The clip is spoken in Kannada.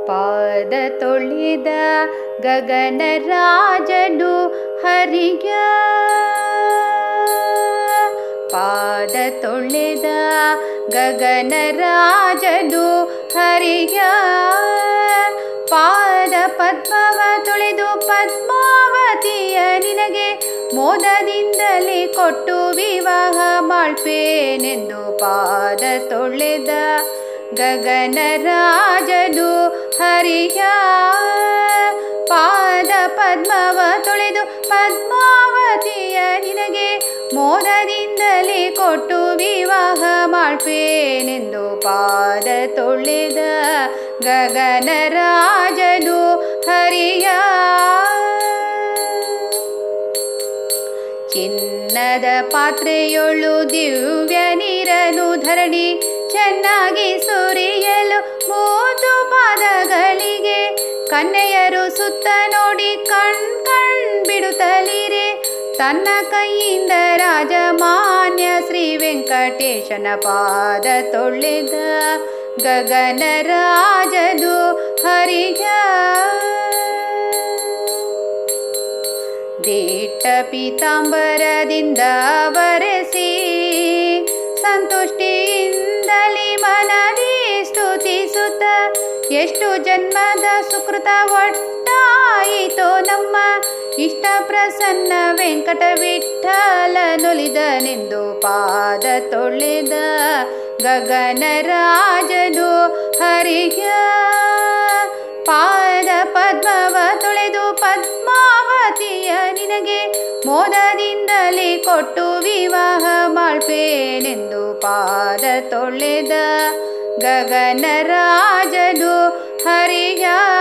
ಪಾದ ತೊಳೆದ ಗಗನರಾಜನು ಹರಿಯ ಪಾದ ತೊಳೆದ ಗಗನರಾಜನು ಹರಿಯ ಪಾದ ಪದ್ಮವ ತೊಳೆದು ಪದ್ಮಾವತಿಯ ನಿನಗೆ ಮೋದದಿಂದಲೇ ಕೊಟ್ಟು ವಿವಾಹ ಮಾಡ್ಪೇನೆಂದು ಪಾದ ತೊಳೆದ ಗಗನರಾಜನು ಹರಿಯ ಪಾದ ಪದ್ಮವ ತೊಳೆದು ಪದ್ಮಾವತಿಯ ನಿನಗೆ ಮೋದದಿಂದಲೇ ಕೊಟ್ಟು ವಿವಾಹ ಮಾಡ್ಪೇನೆಂದು ಪಾದ ತೊಳೆದ ಗಗನರಾಜನು ಹರಿಯ ಚಿನ್ನದ ಪಾತ್ರೆಯೊಳು ದಿವ್ಯ ನೀರನು ಧರಣಿ ಚೆನ್ನಾಗಿ ಸುರಿಯಲು ಮೂತು ಪಾದಗಳಿಗೆ ಕನ್ಯೆಯರು ಸುತ್ತ ನೋಡಿ ಕಣ್ ಕಣ್ ಬಿಡುತ್ತಲಿರೆ ತನ್ನ ಕೈಯಿಂದ ರಾಜಮಾನ್ಯ ಶ್ರೀ ವೆಂಕಟೇಶನ ಪಾದ ತೊಳೆದ ಗಗನರಾಜನು ಹರಿಯ ದಿಟ್ಟ ಪೀತಾಂಬರದಿಂದ ವರೆಸಿ ಸಂತುಷ್ಟಿಯಿಂದಲಿ ಮನದಿ ಸ್ತುತಿಸುತ್ತ ಎಷ್ಟು ಜನ್ಮದ ಸುಕೃತ ಒಟ್ಟಾಯಿತೋ ನಮ್ಮ ಇಷ್ಟ ಪ್ರಸನ್ನ ವೆಂಕಟ ವಿಠಲನೊಲಿದನೆಂದು ಪಾದ ತೊಳೆದ ಗಗನರಾಜನು ಹರಿಯ ಪಾದ ಪದ್ಮವ ತೊಳೆದು ಪದ್ಮಾವತಿಯ ನಿನಗೆ ಮೋದದಿಂದಲೇ ಕೊಟ್ಟು ವಿವಾಹ ಮಾಡ್ಪೇನೆಂದು ಪಾದ ತೊಳೆದ ಗಗನರಾಜನು ಹರಿಯ